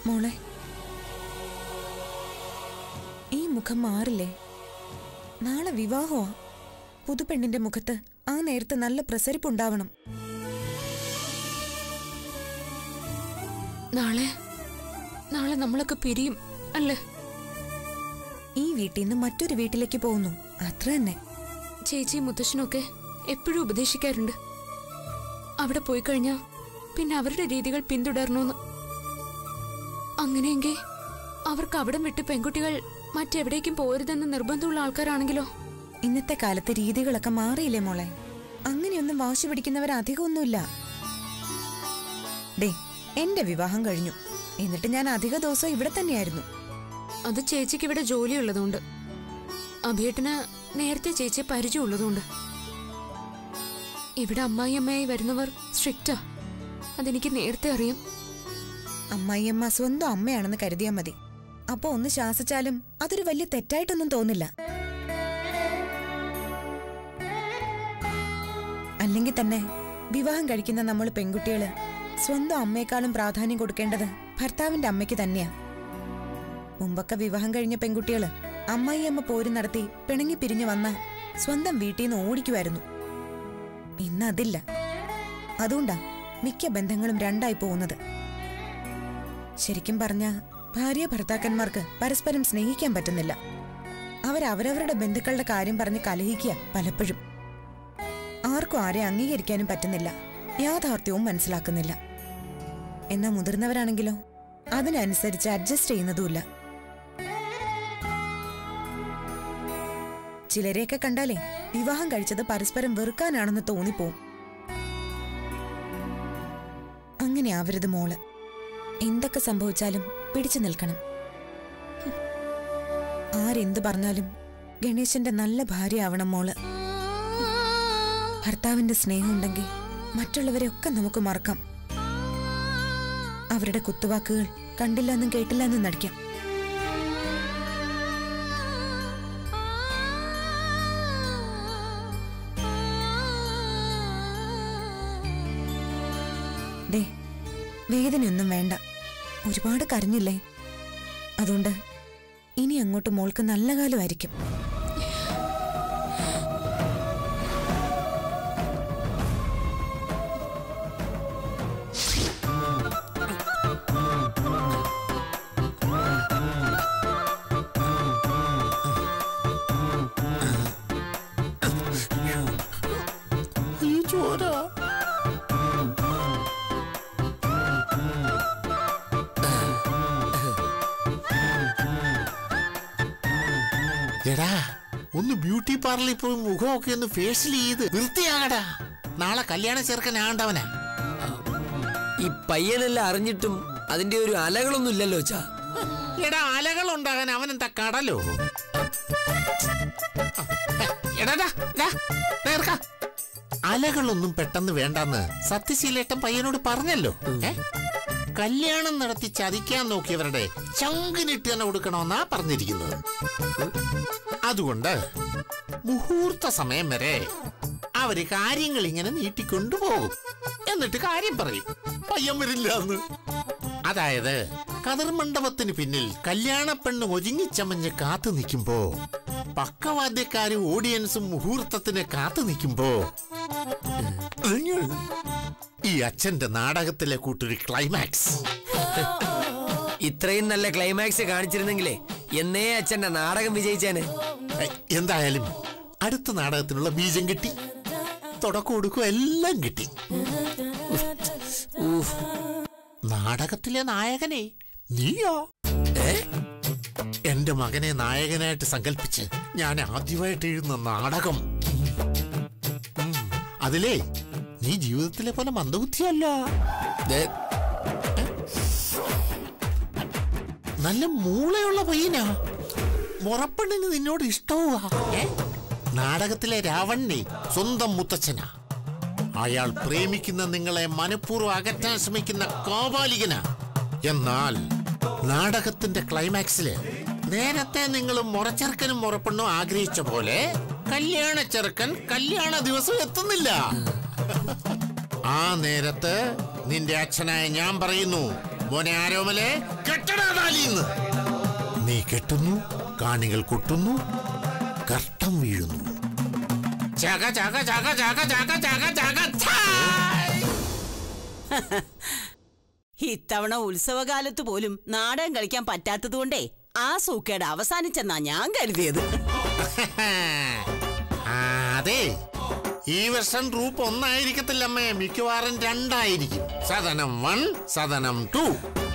മോളെ ഈ മുഖം മാറില്ലേ നാളെ വിവാഹമാ പുതുപെണ്ണിന്റെ മുഖത്ത് ആ നേരത്ത് നല്ല പ്രസരിപ്പുണ്ടാവണം നാളെ നാളെ നമ്മളൊക്കെ പിരിയും അല്ലേ ഈ വീട്ടിൽ നിന്ന് മറ്റൊരു വീട്ടിലേക്ക് പോകുന്നു അത്ര തന്നെ ചേച്ചിയും മുത്തശ്ശനൊക്കെ എപ്പോഴും ഉപദേശിക്കാറുണ്ട് അവിടെ പോയി കഴിഞ്ഞാ പിന്നെ അവരുടെ രീതികൾ പിന്തുടരണമെന്ന് അങ്ങനെയെങ്കിൽ അവർക്ക് അവിടം വിട്ട് പെൺകുട്ടികൾ മറ്റെവിടേക്കും പോരുതെന്ന് നിർബന്ധമുള്ള ആൾക്കാരാണെങ്കിലോ ഇന്നത്തെ കാലത്ത് രീതികളൊക്കെ മാറിയില്ലേ മോളെ അങ്ങനെയൊന്നും വാശി പിടിക്കുന്നവർ അധികമൊന്നുമില്ല ഡേ എന്റെ വിവാഹം കഴിഞ്ഞു എന്നിട്ട് ഞാൻ അധിക ദിവസം ഇവിടെ തന്നെയായിരുന്നു അത് ചേച്ചിക്ക് ഇവിടെ ജോലിയുള്ളതുകൊണ്ട് അഭിയേട്ടന് നേരത്തെ ചേച്ചിയെ പരിചയമുള്ളതുകൊണ്ട് ഇവിടെ അമ്മായി അമ്മയായി വരുന്നവർ സ്ട്രിക്റ്റാ അതെനിക്ക് നേരത്തെ അറിയാം അമ്മായിയമ്മ സ്വന്തം അമ്മയാണെന്ന് കരുതിയാ മതി അപ്പൊ ഒന്ന് ശാസിച്ചാലും അതൊരു വലിയ തെറ്റായിട്ടൊന്നും തോന്നില്ല അല്ലെങ്കിൽ തന്നെ വിവാഹം കഴിക്കുന്ന നമ്മൾ പെൺകുട്ടികള് സ്വന്തം അമ്മയെക്കാളും പ്രാധാന്യം കൊടുക്കേണ്ടത് ഭർത്താവിന്റെ അമ്മയ്ക്ക് തന്നെയാ മുമ്പൊക്കെ വിവാഹം കഴിഞ്ഞ പെൺകുട്ടികള് അമ്മായിയമ്മ പോര് നടത്തി പിണങ്ങി പിരിഞ്ഞു വന്ന സ്വന്തം വീട്ടിൽ നിന്ന് ഓടിക്കുമായിരുന്നു ഇന്ന് അതില്ല അതുകൊണ്ടാ മിക്ക ബന്ധങ്ങളും രണ്ടായി പോകുന്നത് ശരിക്കും പറഞ്ഞ ഭാര്യ ഭർത്താക്കന്മാർക്ക് പരസ്പരം സ്നേഹിക്കാൻ പറ്റുന്നില്ല അവരവരവരുടെ ബന്ധുക്കളുടെ കാര്യം പറഞ്ഞ് കലഹിക്കുക പലപ്പോഴും ആർക്കും ആരെ അംഗീകരിക്കാനും പറ്റുന്നില്ല യാഥാർത്ഥ്യവും മനസ്സിലാക്കുന്നില്ല എന്നാ മുതിർന്നവരാണെങ്കിലോ അതിനനുസരിച്ച് അഡ്ജസ്റ്റ് ചെയ്യുന്നതുമില്ല ചിലരെയൊക്കെ കണ്ടാലേ വിവാഹം കഴിച്ചത് പരസ്പരം വെറുക്കാനാണെന്ന് തോന്നിപ്പോവും അങ്ങനെ ആവരുത് മോള് എന്തൊക്കെ സംഭവിച്ചാലും പിടിച്ചു നിൽക്കണം ആരെന്ത് പറഞ്ഞാലും ഗണേശന്റെ നല്ല ഭാര്യ ആവണം മോള് ഭർത്താവിന്റെ സ്നേഹം ഉണ്ടെങ്കിൽ മറ്റുള്ളവരെയൊക്കെ നമുക്ക് മറക്കാം അവരുടെ കുത്തുവാക്കുകൾ കണ്ടില്ലെന്നും കേട്ടില്ലെന്നും നടിക്കാം ദേ വേദനയൊന്നും വേണ്ട ഒരുപാട് കരഞ്ഞില്ലേ അതുകൊണ്ട് ഇനി അങ്ങോട്ട് മോൾക്ക് നല്ല കാലമായിരിക്കും ഈ ചോര എടാ ഒന്ന് ബ്യൂട്ടി പാർലറിൽ പോയി മുഖമൊക്കെ ഒന്ന് ഫേഷ്യൽ ചെയ്ത് വൃത്തിയാകടാ നാളെ കല്യാണ ചെറുക്കനാണ്ടവനാ ഈ പയ്യനെല്ലാം അറിഞ്ഞിട്ടും അതിന്റെ ഒരു അലകളൊന്നും ഇല്ലല്ലോ ചാ എടാ അലകൾ ഉണ്ടാകാൻ അവനെന്താ കടലോ എടാ ഡാ, ഡാ, നേർക്ക. അലകളൊന്നും പെട്ടെന്ന് വേണ്ടെന്ന് സത്യശീലേട്ടൻ പയ്യനോട് പറഞ്ഞല്ലോ ഏ? കല്യാണം നടത്തി ചതിക്കാൻ നോക്കിയവരുടെ ചങ്കിനിട്ട് തന്നെ കൊടുക്കണമെന്നാ പറഞ്ഞിരിക്കുന്നത് അതുകൊണ്ട് മുഹൂർത്ത സമയം വരെ അവര് കാര്യങ്ങൾ ഇങ്ങനെ നീട്ടിക്കൊണ്ടുപോകും എന്നിട്ട് കാര്യം പറയും പയ്യൻ വരില്ല എന്ന് അതായത് കതിർ മണ്ഡപത്തിന് പിന്നിൽ കല്യാണ പെണ്ണ് ഒതുങ്ങിച്ചമഞ്ഞ് കാത്തു നിൽക്കുമ്പോ പക്കവാദ്യക്കാരും ഓഡിയൻസും മുഹൂർത്തത്തിന് കാത്തു നിൽക്കുമ്പോ ഈ അച്ഛന്റെ നാടകത്തിലെ കൂട്ടൊരു ക്ലൈമാക്സ് ഇത്രയും നല്ല ക്ലൈമാക്സ് കാണിച്ചിരുന്നെങ്കിലേ എന്നേ അച്ഛന്റെ നാടകം വിജയിച്ചേനെ ഏ, എന്തായാലും അടുത്ത നാടകത്തിനുള്ള ബീജം കിട്ടി തുടക്കം കൊടുക്കും എല്ലാം കിട്ടി ഊഫ്. നാടകത്തിലെ നായകനെ നീയോ എന്റെ മകനെ നായകനായിട്ട് സങ്കല്പിച്ച് ഞാൻ ആദ്യമായിട്ട് എഴുതുന്ന നാടകം ഉം. അതിലേ നീ ജീവിതത്തിലെ പോലെ മന്ദബുദ്ധിയല്ല ദേ, നല്ല മൂളയുള്ള പയ്യനാ മുറപ്പെണ്ണിന് നിന്നോട് ഇഷ്ടവുമാ ഏ? നാടകത്തിലെ രാവണനെ സ്വന്തം മുത്തച്ഛനാ അയാൾ പ്രേമിക്കുന്ന നിങ്ങളെ മനഃപൂർവ്വം അകറ്റാൻ ശ്രമിക്കുന്ന കോപാലികനാ എന്നാൽ നാടകത്തിന്റെ ക്ലൈമാക്സില് നേരത്തെ നിങ്ങൾ മുറച്ചെറുക്കനും മുറപ്പെണ്ണും ആഗ്രഹിച്ച പോലെ കല്യാണ ചെറുക്കൻ കല്യാണ ദിവസം എത്തുന്നില്ല ആ നേരത്ത് നിന്റെ അച്ഛനായ ഞാൻ പറയുന്നു മോനെ ആരോമലെ കെട്ടടാ താലിന്ന് നീ കെട്ടുന്നു കാണികൾ കൊട്ടുന്നു കർട്ടം വീഴുന്നു ചക ചക ചക ചക ചക ചക ചക ഛായ്. ഇത്തവണ ഉത്സവകാലത്ത് പോലും നാടകം കളിക്കാൻ പറ്റാത്തതുകൊണ്ടേ ആ സൂക്കേട് അവസാനിച്ചെന്നാ ഞാൻ കരുതിയത് ആ, അതെ ഈ വർഷം ട്രൂപ്പ് ഒന്നായിരിക്കത്തില്ലമ്മേ മിക്കവാറും രണ്ടായിരിക്കും സദനം വൺ സദനം ടു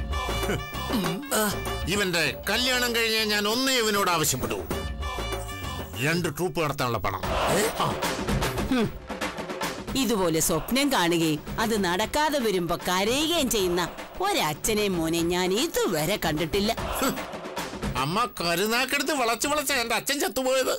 ഇവന്റെ കല്യാണം കഴിഞ്ഞ് ഞാൻ ഒന്നേ ഇവനോട് ആവശ്യപ്പെട്ടു രണ്ട് ട്രൂപ്പ് നടത്താനുള്ള പണം ആ, ഇതുപോലെ സ്വപ്നം കാണുകയും അത് നടക്കാതെ വരുമ്പോ കരയുകയും ചെയ്യുന്ന ഒരച്ഛനെയും മോനെ ഞാൻ ഇതുവരെ കണ്ടിട്ടില്ല അമ്മ കരുനാക്കെടുത്ത് വളച്ച് വളച്ച എന്റെ അച്ഛൻ ചത്തുപോയത്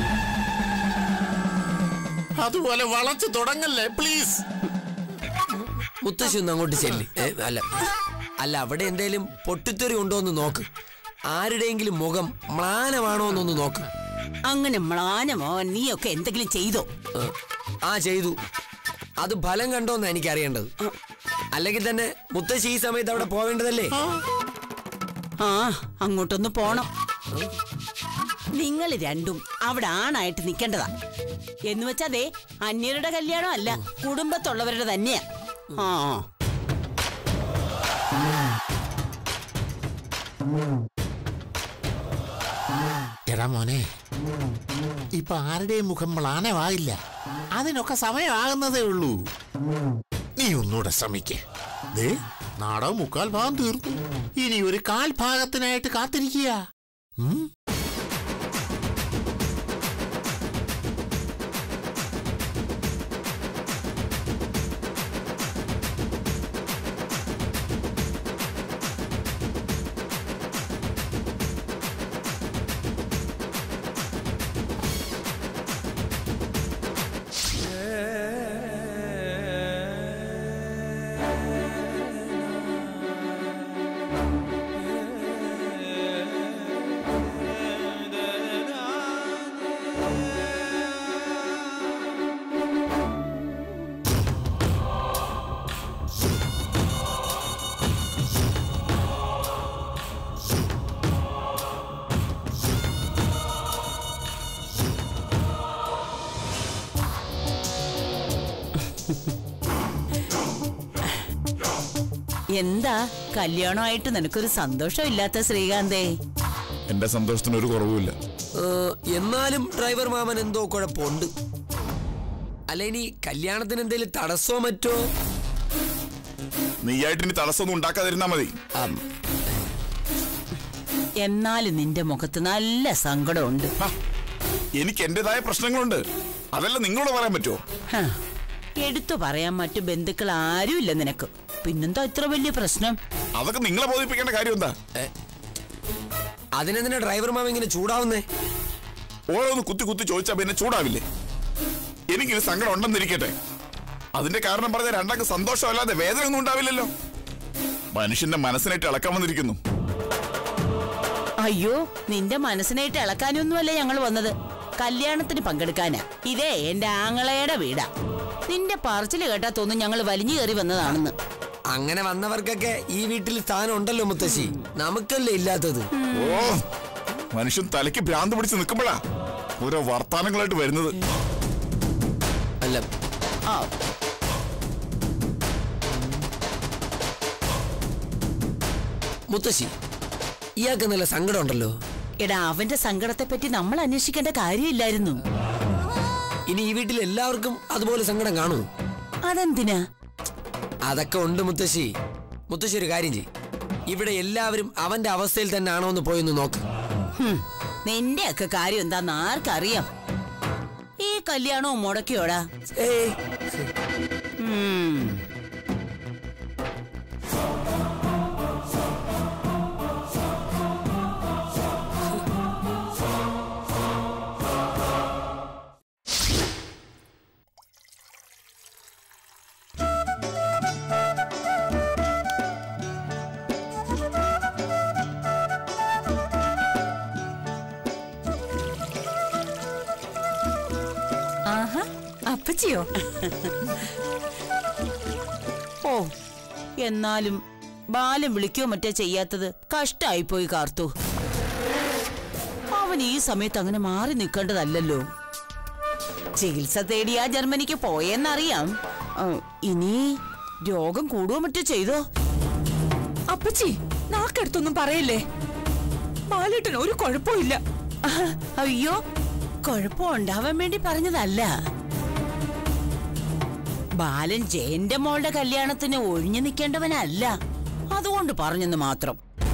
അതുപോലെ വളച്ച് തുടങ്ങല്ലേ പ്ലീസ് മുത്തശ്ശി ഒന്ന് അങ്ങോട്ട് ചെല്ലി ഏ, അല്ല അല്ല അവിടെ എന്തേലും പൊട്ടിത്തെറി ഉണ്ടോ എന്ന് നോക്ക് ആരുടെയെങ്കിലും മുഖം മ്ലാനമാണോ എന്നൊന്ന് നോക്ക് അങ്ങനെ മ്ലാനമോ നീയൊക്കെ എന്തെങ്കിലും ചെയ്തോ ഏ, ആ ചെയ്തു അത് ഫലം കണ്ടോന്ന് എനിക്ക് അറിയേണ്ടത് അല്ലെങ്കിൽ തന്നെ മുത്തശ്ശി ഈ സമയത്ത് അവിടെ പോവേണ്ടതല്ലേ ആ അങ്ങോട്ടൊന്ന് പോണം നിങ്ങൾ രണ്ടും അവിടെ ആണായിട്ട് നിൽക്കേണ്ടതാ എന്ന് വെച്ചാതേ അന്യരുടെ കല്യാണം അല്ല കുടുംബത്തുള്ളവരുടെ തന്നെയാ ആ എടാ മോനെ ഇപ്പൊ ആരുടെയും മുഖം മ്ലാനമാകില്ല അതിനൊക്കെ സമയമാകുന്നതേ ഉള്ളൂ നീ ഒന്നുകൂടെ ശ്രമിക്കേ ദേ നാടകം മുക്കാൽ ഭാഗം തീർന്നു ഇനി ഒരു കാൽ ഭാഗത്തിനായിട്ട് കാത്തിരിക്കുക ഉം? എന്താ കല്യാണമായിട്ട് നിനക്കൊരു സന്തോഷമില്ലാത്ത ശ്രീകാന്തേ എന്റെ സന്തോഷത്തിന് ഒരു കുറവുമില്ല ഏ, എന്നാലും ഡ്രൈവർ മാമൻ എന്തോ കുഴപ്പമുണ്ട് അല്ല ഇനി കല്യാണത്തിന് എന്തെങ്കിലും തടസ്സമോ മറ്റോ നീയായിട്ട് ഇനി തടസ്സമൊന്നും ഉണ്ടാക്കാതിരുന്നാ മതി ആം, എന്നാലും നിന്റെ മുഖത്ത് നല്ല സങ്കടമുണ്ട് ഹ, എനിക്ക് എന്റേതായ പ്രശ്നങ്ങളുണ്ട് അതല്ല നിങ്ങളോട് പറയാൻ പറ്റുമോ ഹ, എടുത്തു പറയാൻ മറ്റു ബന്ധുക്കൾ ആരുമില്ല നിനക്ക് പിന്നെന്താ ഇത്ര വലിയ പ്രശ്നം അതൊക്കെ നിങ്ങളെ ബോധിപ്പിക്കേണ്ട കാര്യം എന്താ അതിനെന്തിനാ ഡ്രൈവർ മാമൻ ഇങ്ങനെ ചൂടാവുന്നേ ഓരോന്ന് കുത്തി കുത്തി ചോദിച്ചാ പിന്നെ ചൂടാവില്ലേ എനിക്കൊരു സങ്കടം ഉണ്ടെന്നിരിക്കട്ടെ അതിന്റെ കാരണം പറഞ്ഞ രണ്ടാൾക്ക് സന്തോഷമല്ലാതെ വേദന ഒന്നും ഉണ്ടാവില്ലല്ലോ മനുഷ്യന്റെ മനസ്സിനായിട്ട് ഇളക്കാൻ വന്നിരിക്കുന്നു അയ്യോ നിന്റെ മനസ്സിനായിട്ട് ഇളക്കാനൊന്നുമല്ല ഞങ്ങൾ വന്നത് കല്യാണത്തിന് പങ്കെടുക്കാനാ ഇതേ എന്റെ ആങ്ങളയുടെ വീടാ നിന്റെ പറച്ചില് കേട്ടാ തോന്നും ഞങ്ങൾ വലിഞ്ഞു കയറി വന്നതാണെന്ന് അങ്ങനെ വന്നവർക്കൊക്കെ ഈ വീട്ടിൽ സ്ഥാനം ഉണ്ടല്ലോ മുത്തശ്ശി നമുക്കല്ലേ ഇല്ലാത്തത് ഓ മനുഷ്യൻ തലയ്ക്ക് ഭ്രാന്ത് പിടിച്ച് നിൽക്കുമ്പോഴാ ഓരോ വർത്താനങ്ങളായിട്ട് വരുന്നത് അല്ല ആ മുത്തശ്ശി ഇയാൾക്ക് നല്ല സങ്കടം ഉണ്ടല്ലോ എടാ അവന്റെ സങ്കടത്തെ പറ്റി നമ്മൾ അന്വേഷിക്കേണ്ട കാര്യമില്ലായിരുന്നു ഇനി ഈ വീട്ടിൽ എല്ലാവർക്കും അതുപോലെ സങ്കടം കാണൂ അതെന്തിനാ അതൊക്കെ ഉണ്ട് മുത്തശ്ശി മുത്തശ്ശി ഒരു കാര്യം ചെയ് ഇവിടെ എല്ലാവരും അവന്റെ അവസ്ഥയിൽ തന്നെ ആണോ എന്ന് പോയൊന്ന് നോക്ക് ഹും, നിന്റെയൊക്കെ കാര്യം എന്താന്ന് ആർക്കറിയാം ഈ കല്യാണവും മുടക്കിയോടാ ഏയ് ഉം. ആഹാ അപ്പച്ചിയോ ഓ എന്നാലും ബാലം വിളിക്കോ മറ്റോ ചെയ്യാത്തത് കഷ്ടായി പോയി കാർത്തു അവൻ ഈ സമയത്ത് അങ്ങനെ മാറി നിൽക്കേണ്ടതല്ലല്ലോ ചികിത്സ തേടി ആ ജർമ്മനിക്ക് പോയെന്നറിയാം ആ, ഇനി രോഗം കൂടുകയോ മറ്റോ ചെയ്തോ അപ്പച്ചി നാക്കെടുത്തൊന്നും പറയല്ലേ ബാലേട്ടന് ഒരു കുഴപ്പമില്ല ആഹ്, അയ്യോ കുഴപ്പമുണ്ടാവാൻ വേണ്ടി പറഞ്ഞതല്ല ബാലൻ ജയന്റെ മോളുടെ കല്യാണത്തിന് ഒഴിഞ്ഞു നിൽക്കേണ്ടവനല്ല അതുകൊണ്ട് പറഞ്ഞെന്ന് മാത്രം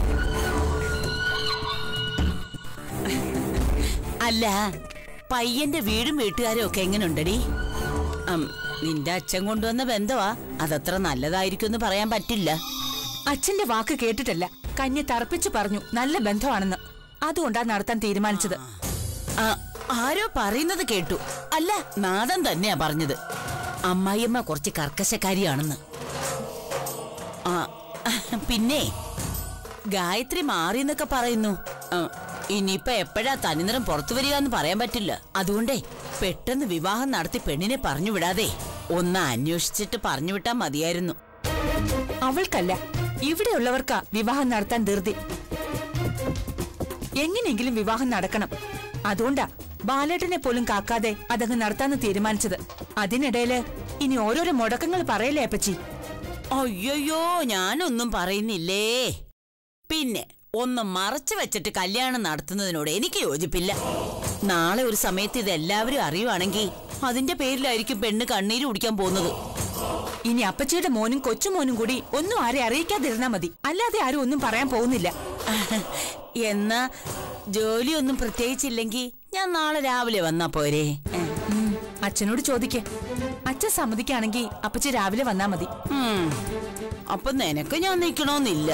അല്ല പയ്യന്റെ വീടും വീട്ടുകാരും ഒക്കെ എങ്ങനെയുണ്ടടി അം, നിന്റെ അച്ഛൻ കൊണ്ടുവന്ന ബന്ധവാ അതത്ര നല്ലതായിരിക്കും എന്ന് പറയാൻ പറ്റില്ല അച്ഛന്റെ വാക്ക് കേട്ടിട്ടല്ല കഞ്ഞി തറപ്പിച്ചു പറഞ്ഞു നല്ല ബന്ധമാണെന്ന് അതുകൊണ്ടാ നടത്താൻ തീരുമാനിച്ചത് ആ, ആരോ പറയുന്നത് കേട്ടു അല്ല നാദൻ തന്നെയാ പറഞ്ഞത് അമ്മായിയമ്മ കുറച്ച് കർക്കശക്കാരിയാണെന്ന് ആ പിന്നെ ഗായത്രി മാറി എന്നൊക്കെ പറയുന്നു ആ, ഇനിയിപ്പൊ എപ്പോഴാ തനിനിറം പുറത്തു വരിക എന്ന് പറയാൻ പറ്റില്ല അതുകൊണ്ടേ പെട്ടെന്ന് വിവാഹം നടത്തി പെണ്ണിനെ പറഞ്ഞു വിടാതെ ഒന്ന് അന്വേഷിച്ചിട്ട് പറഞ്ഞു വിട്ടാ മതിയായിരുന്നു അവൾക്കല്ല ഇവിടെയുള്ളവർക്കാ വിവാഹം നടത്താൻ ധൃതി എങ്ങനെയെങ്കിലും വിവാഹം നടക്കണം അതുകൊണ്ടാ ബാലേട്ടനെ പോലും കാക്കാതെ അതങ്ങ് നടത്താന്ന് തീരുമാനിച്ചത് അതിനിടയില് ഇനി ഓരോരോ മുടക്കങ്ങൾ പറയല്ലേ അപ്പച്ചി അയ്യോയ്യോ ഞാനൊന്നും പറയുന്നില്ലേ പിന്നെ ഒന്ന് മറച്ചു വെച്ചിട്ട് കല്യാണം നടത്തുന്നതിനോട് എനിക്ക് യോജിപ്പില്ല നാളെ ഒരു സമയത്ത് ഇതെല്ലാവരും അറിയുവാണെങ്കിൽ അതിന്റെ പേരിലായിരിക്കും പെണ്ണ് കണ്ണീര് കുടിക്കാൻ പോകുന്നത് ഇനി അപ്പച്ചിയുടെ മോനും കൊച്ചുമോനും കൂടി ഒന്നും ആരെ അറിയിക്കാതിരുന്നാ മതി അല്ലാതെ ആരും ഒന്നും പറയാൻ പോകുന്നില്ല എന്നാ ജോലിയൊന്നും പ്രത്യേകിച്ചില്ലെങ്കിൽ ഞാൻ നാളെ രാവിലെ വന്നാ പോരെ ഉം, അച്ഛനോട് ചോദിക്കേ അച്ഛൻ സമ്മതിക്കാണെങ്കിൽ അപ്പച്ചി രാവിലെ വന്നാ മതി ഉം. അപ്പൊ നിനക്ക് ഞാൻ നിക്കണമെന്നില്ല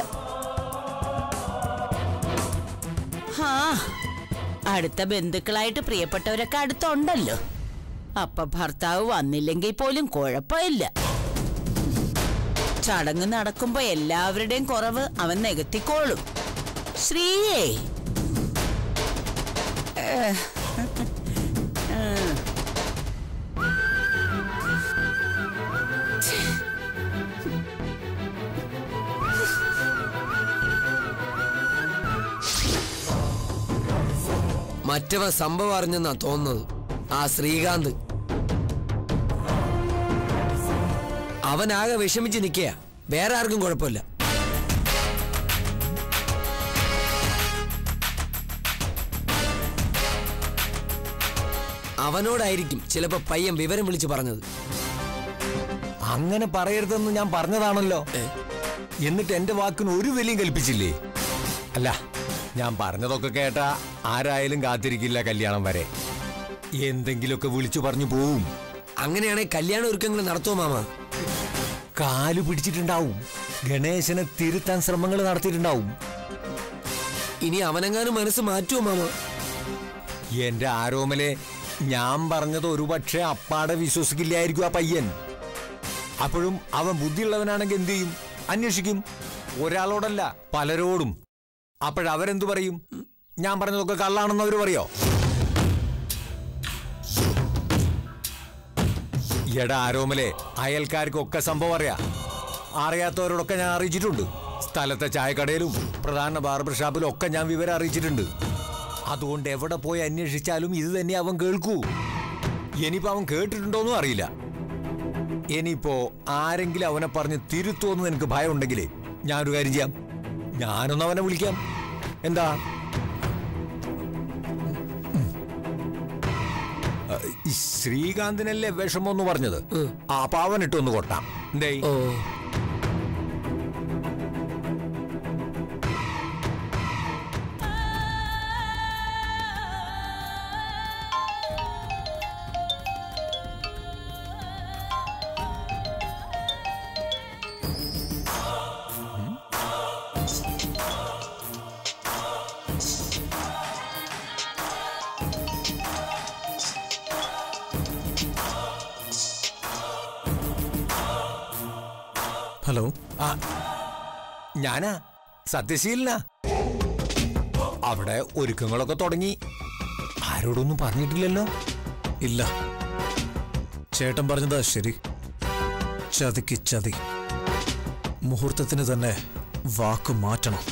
ഹാ അടുത്ത ബന്ധുക്കളായിട്ട് പ്രിയപ്പെട്ടവരൊക്കെ അടുത്തുണ്ടല്ലോ അപ്പൊ ഭർത്താവ് വന്നില്ലെങ്കിൽ പോലും കുഴപ്പമില്ല ചടങ്ങ് നടക്കുമ്പോ എല്ലാവരുടെയും കുറവ് അവൻ നികത്തിക്കോളും ശ്രീയേ ഏഹ്. ഉം. മറ്റവൻ സംഭവം അറിഞ്ഞെന്നാ തോന്നുന്നത് ആ ശ്രീകാന്ത് അവനാകെ വിഷമിച്ച് നിൽക്കുക വേറെ ആർക്കും കുഴപ്പമില്ല അവനോടായിരിക്കും ചിലപ്പോ പയ്യൻ വിവരം വിളിച്ചു പറഞ്ഞത് അങ്ങനെ പറയരുതെന്ന് ഞാൻ പറഞ്ഞതാണല്ലോ എന്നിട്ട് എന്റെ വാക്കിന് ഒരു വിലയും കൽപ്പിച്ചില്ലേ അല്ല ഞാൻ പറഞ്ഞതൊക്കെ കേട്ടാ ആരായാലും കാത്തിരിക്കില്ല കല്യാണം വരെ എന്തെങ്കിലുമൊക്കെ വിളിച്ചു പറഞ്ഞു പോവും അങ്ങനെയാണെങ്കിൽ കല്യാണ ഒരുക്കങ്ങൾ നടത്തുമോ മാമ കാല് പിടിച്ചിട്ടുണ്ടാവും ഗണേശനെ തിരുത്താൻ ശ്രമങ്ങൾ നടത്തിയിട്ടുണ്ടാവും ഇനി അവനെങ്ങാനും മനസ്സ് മാറ്റുമോ മാമ എന്റെ ആരോമലെ ഞാൻ പറഞ്ഞത് ഒരുപക്ഷെ അപ്പാടെ വിശ്വസിക്കില്ലായിരിക്കും ആ പയ്യൻ അപ്പോഴും അവൻ ബുദ്ധിയുള്ളവനാണെങ്കിൽ എന്ത് ചെയ്യും അന്വേഷിക്കും ഒരാളോടല്ല പലരോടും അപ്പോഴവരെന്തു പറയും ഞാൻ പറഞ്ഞതൊക്കെ കള്ളാണെന്ന് അവർ പറയോ എടാ ആരോമലെ അയൽക്കാർക്കൊക്കെ സംഭവം അറിയാം അറിയാത്തവരോടൊക്കെ ഞാൻ അറിയിച്ചിട്ടുണ്ട് സ്ഥലത്തെ ചായക്കടയിലും പ്രധാന ബാർബർ ഷാപ്പിലും ഒക്കെ ഞാൻ വിവരം അറിയിച്ചിട്ടുണ്ട് അതുകൊണ്ട് എവിടെ പോയി അന്വേഷിച്ചാലും ഇത് തന്നെ അവൻ കേൾക്കൂ ഇനിയിപ്പോ അവൻ കേട്ടിട്ടുണ്ടോന്നും അറിയില്ല ഇനിയിപ്പോ ആരെങ്കിലും അവനെ പറഞ്ഞ് തിരുത്തുമെന്ന് എനിക്ക് ഭയം ഉണ്ടെങ്കിലേ ഞാനൊരു കാര്യം ചെയ്യാം ഞാനൊന്ന് അവനെ വിളിക്കാം എന്താ ആ, ഈ ശ്രീകാന്തിനല്ലേ വിഷമമെന്ന് പറഞ്ഞത് ആ അപ്പൊ അവനിട്ടൊന്ന് കൊട്ടാം എന്തേ ഓ ഹലോ ആ ഞാനാ സത്യശീലനാ അവിടെ ഒരുക്കങ്ങളൊക്കെ തുടങ്ങി ആരോടൊന്നും പറഞ്ഞിട്ടില്ലല്ലോ ഇല്ല ചേട്ടൻ പറഞ്ഞതാ ശരി ചതിക്ക് ചതി മുഹൂർത്തത്തിന് തന്നെ വാക്ക് മാറ്റണം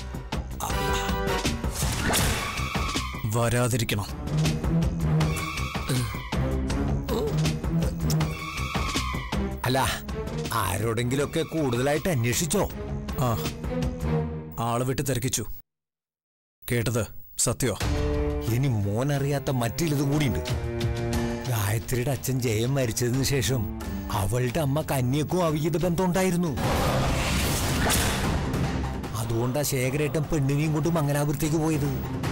വരാതിരിക്കണം അല്ല ആരോടെങ്കിലൊക്കെ കൂടുതലായിട്ട് അന്വേഷിച്ചോ ആ ആള് വിട്ട് തിരക്കിച്ചു കേട്ടത് സത്യോ ഇനി മോൻ അറിയാത്ത മറ്റിലതും കൂടിയുണ്ട് ഗായത്രിയുടെ അച്ഛൻ ജയം മരിച്ചതിന് ശേഷം അവളുടെ അമ്മ കന്യക്കും അവിഹിത ബന്ധം ഉണ്ടായിരുന്നു അതുകൊണ്ടാ ശേഖരേട്ടൻ പെണ്ണിനെയും കൊണ്ട് മംഗലാപുരത്തേക്ക് പോയത്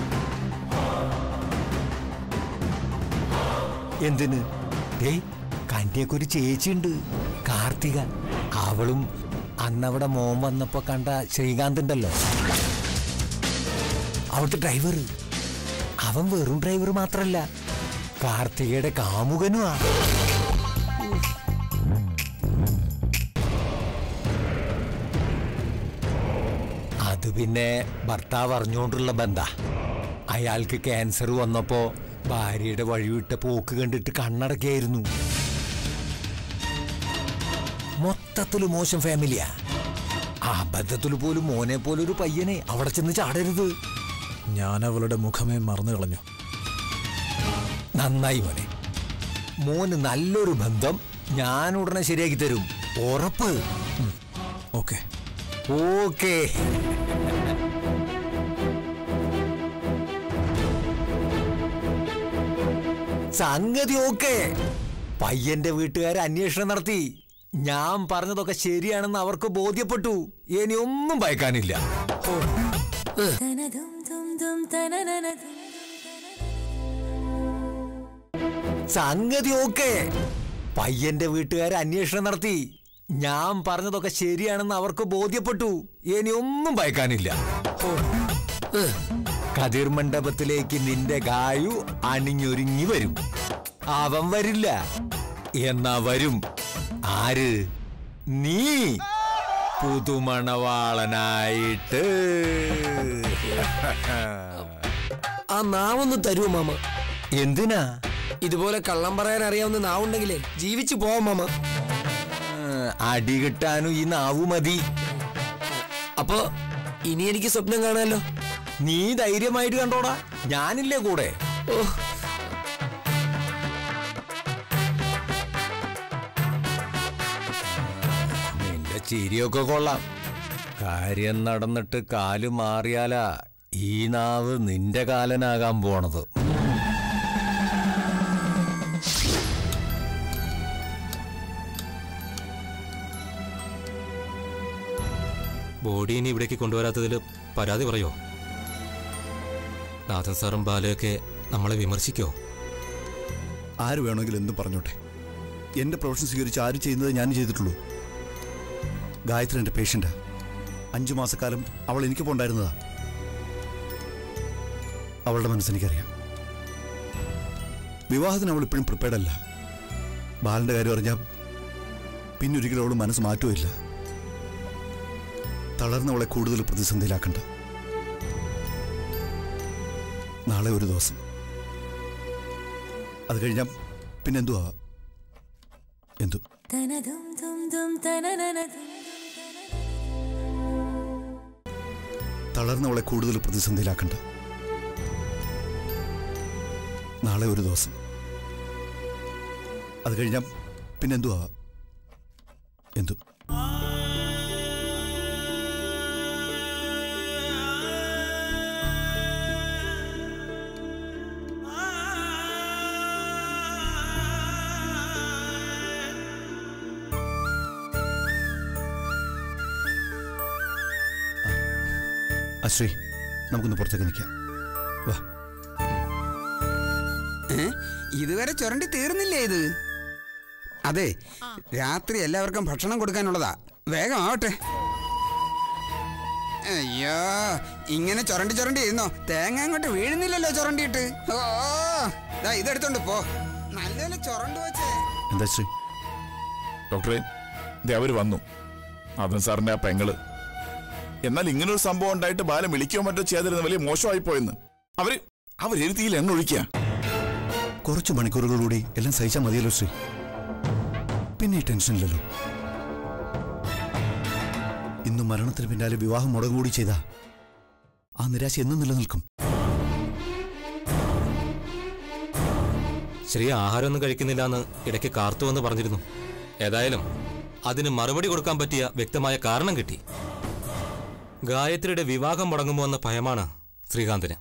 എന്തിന് ഏയ് കന്യക്കൊരു ചേച്ചിയുണ്ട് കാർത്തിക അവളും അന്നവിടെ മോൻ വന്നപ്പോ കണ്ട ശ്രീകാന്ത് ഉണ്ടല്ലോ അവിടുത്തെ ഡ്രൈവർ അവൻ വെറും ഡ്രൈവർ മാത്രല്ല കാർത്തികയുടെ കാമുകനുമാ അത് പിന്നെ ഭർത്താവ് അറിഞ്ഞുകൊണ്ടുള്ള ബന്ധ അയാൾക്ക് ക്യാൻസർ വന്നപ്പോ ഭാര്യയുടെ വഴിവിട്ട പോക്ക് കണ്ടിട്ട് കണ്ണടക്കായിരുന്നു മൊത്തത്തില് മോശം ഫാമിലിയാ ആ ബന്ധത്തിൽ പോലും മോനെ പോലൊരു പയ്യനെ അവിടെ ചെന്ന് ചാടരുത് ഞാൻ അവളുടെ മുഖമേ മറന്നു കളഞ്ഞു നന്നായി മോനെ മോന് നല്ലൊരു ബന്ധം ഞാൻ ഉടനെ ശരിയാക്കി തരും ഉറപ്പ് ഓക്കെ ഓക്കേ സംഗതി ഓക്കെ പയ്യന്റെ വീട്ടുകാർ അന്വേഷണം നടത്തി ഞാൻ പറഞ്ഞതൊക്കെ ശരിയാണെന്ന് അവർക്ക് ബോധ്യപ്പെട്ടു ഇനി ഒന്നും ഭയക്കാനില്ല സംഗതി ഓക്കെ പയ്യന്റെ വീട്ടുകാർ അന്വേഷണം നടത്തി ഞാൻ പറഞ്ഞതൊക്കെ ശരിയാണെന്ന് അവർക്ക് ബോധ്യപ്പെട്ടു ഇനി ഒന്നും ഭയക്കാനില്ല കതിർ മണ്ഡപത്തിലേക്ക് നിന്റെ ഗായു അണിഞ്ഞൊരുങ്ങി വരും അവൻ വരില്ല എന്നാ വരും ആര് നീ പുതുമണവാളനായിട്ട് ആ നാവൊന്ന് തരുമോ മാമ എന്തിനാ ഇതുപോലെ കള്ളം പറയാൻ അറിയാവുന്ന നാവുണ്ടെങ്കിലേ ജീവിച്ചു പോവാം മാമ അടി കിട്ടാനും ഈ നാവു മതി അപ്പൊ ഇനി എനിക്ക് സ്വപ്നം കാണാലോ നീ ധൈര്യമായിട്ട് കണ്ടോടാ ഞാനില്ലേ കൂടെ ഓ നിന്റെ ചിരിയൊക്കെ കൊള്ളാം കാര്യം നടന്നിട്ട് കാല് മാറിയാലാ ഈ നാവ് നിന്റെ കാലനാകാൻ പോണത് ബോഡി ഇനി ഇവിടേക്ക് കൊണ്ടുവരാത്തതിൽ പരാതി പറയോ നാഥൻ സാറും ബാലയൊക്കെ നമ്മളെ വിമർശിക്കോ ആര് വേണമെങ്കിലും എന്തും പറഞ്ഞോട്ടെ എൻ്റെ പ്രൊഫഷൻ സ്വീകരിച്ച് ആരും ചെയ്യുന്നത് ഞാൻ ചെയ്തിട്ടുള്ളൂ ഗായത്രി എൻ്റെ പേഷ്യൻ്റാ അഞ്ചു മാസക്കാലം അവൾ എനിക്കൊപ്പം ഉണ്ടായിരുന്നതാ അവളുടെ മനസ്സെനിക്കറിയാം വിവാഹത്തിന് അവൾ ഇപ്പോഴും പ്രിപ്പയർഡ് അല്ല ബാലൻ്റെ കാര്യം അറിഞ്ഞാൽ പിന്നെ ഒരിക്കലും അവൾ മനസ്സ് മാറ്റുമില്ല തളർന്നവളെ കൂടുതൽ പ്രതിസന്ധിയിലാക്കണ്ട നാളെ ഒരു ദിവസം അത് കഴിഞ്ഞാൽ പിന്നെന്തുവാ എന്തു തളർന്നവളെ കൂടുതൽ പ്രതിസന്ധിയിലാക്കണ്ട നാളെ ഒരു ദിവസം അത് കഴിഞ്ഞാൽ പിന്നെന്തുവാ എന്തു അശ്രീ നമുക്കൊന്ന് പുറത്തേക്ക് നിൽക്കാം വാ ഏ? ഇതുവരെ ചുരണ്ടി തീർന്നില്ലേ ഇത് അതെ രാത്രി എല്ലാവർക്കും ഭക്ഷണം കൊടുക്കാനുള്ളതാ വേഗം ആവട്ടെ അയ്യോ ഇങ്ങനെ ചുരണ്ടി ചുരണ്ടി ഇരുന്നോ തേങ്ങ അങ്ങോട്ട് വീഴുന്നില്ലല്ലോ ചുരണ്ടിയിട്ട് ഓ ദാ ഇതെടുത്തോണ്ട് പോ നല്ലപോലെ ചുരണ്ടു വെച്ചേ എന്താ ശ്രീ ഡോക്ടറെ ദേ അവര് വന്നു അതൻ സാറിന്റെ ആ പെങ്ങള് എന്നാൽ ഇങ്ങനൊരു സംഭവം ഉണ്ടായിട്ട് ബാലം വിളിക്കുകയോ മറ്റോ ചെയ്യാതിരുന്ന വലിയ മോശമായി പോയെന്ന് അവര് അവരെഴുതിയിൽ എണ്ണ ഒഴിക്കുക കുറച്ച് മണിക്കൂറുകൾ കൂടി എല്ലാം സഹിച്ചാൽ മതിയല്ലോ ശ്രീ പിന്നെ ഈ ടെൻഷനില്ലല്ലോ ഇന്ന് മരണത്തിന് പിന്നാലെ വിവാഹം മുടങ്ങുകൂടി ചെയ്ത ആ നിരാശ എന്നും നിലനിൽക്കും ശ്രീ ആഹാരമൊന്നും കഴിക്കുന്നില്ല എന്ന് ഇടയ്ക്ക് കാർത്തു എന്ന് പറഞ്ഞിരുന്നു ഏതായാലും അതിന് മറുപടി കൊടുക്കാൻ പറ്റിയ വ്യക്തമായ കാരണം കിട്ടി ഗായത്രിയുടെ വിവാഹം മുടങ്ങുമോ എന്ന ഭയമാണ് ശ്രീകാന്തിന്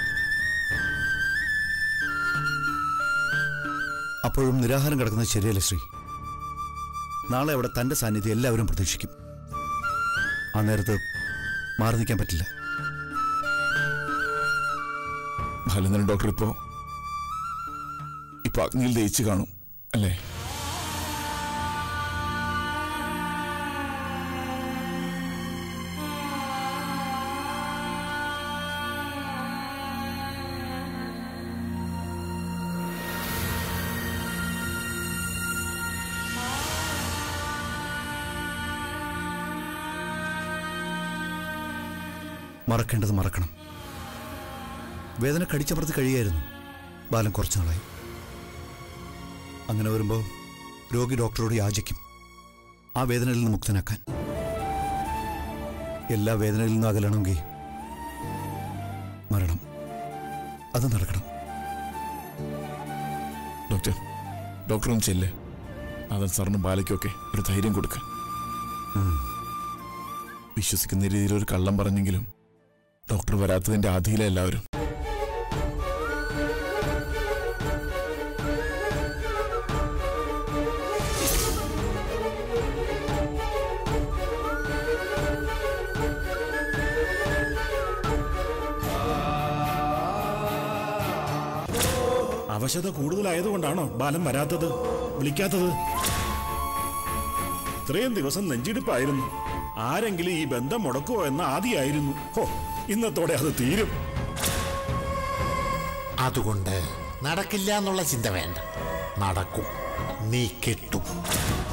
അപ്പോഴും നിരാഹാരം കിടക്കുന്നത് ശരിയല്ല ശ്രീ നാളെ അവിടെ തന്റെ സാന്നിധ്യം എല്ലാവരും പ്രതീക്ഷിക്കും ആ നേരത്ത് മാറി നിൽക്കാൻ പറ്റില്ല ബാലചന്ദ്രൻ ഡോക്ടർ ഇപ്പോ ഇപ്പൊ അഗ്നിയിൽ ദയിച്ചു കാണും അല്ലേ മറക്കേണ്ടത് മറക്കണം വേദന കടിച്ചമർത്തി കഴിയായിരുന്നു ബാലൻ കുറച്ചു നാളായി അങ്ങനെ വരുമ്പോൾ രോഗി ഡോക്ടറോട് യാചിക്കും ആ വേദനയിൽ നിന്ന് മുക്തനാക്കാൻ എല്ലാ വേദനയിൽ നിന്നും അകലണമെങ്കിൽ മരണം അത് നടക്കണം ഡോക്ടർ ഡോക്ടർ ഒന്ന് ചെല്ല് അതൻ സാറിനും ബാലയ്ക്കൊക്കെ ഒരു ധൈര്യം കൊടുക്ക വിശ്വസിക്കുന്ന രീതിയിൽ ഒരു കള്ളം പറഞ്ഞെങ്കിലും ഡോക്ടർ വരാത്തതിന്റെ ആധിയില എല്ലാവരും അവശത കൂടുതലായതുകൊണ്ടാണോ ബാലൻ വരാത്തത് വിളിക്കാത്തത് ഇത്രയും ദിവസം നെഞ്ചിടിപ്പായിരുന്നു ആരെങ്കിലും ഈ ബന്ധം മുടക്കുമോ എന്ന ആദ്യമായിരുന്നു ഹോ ഇന്നത്തോടെ അത് തീരും അതുകൊണ്ട് നടക്കില്ല എന്നുള്ള ചിന്ത വേണ്ട നടക്കും നീ കെട്ടും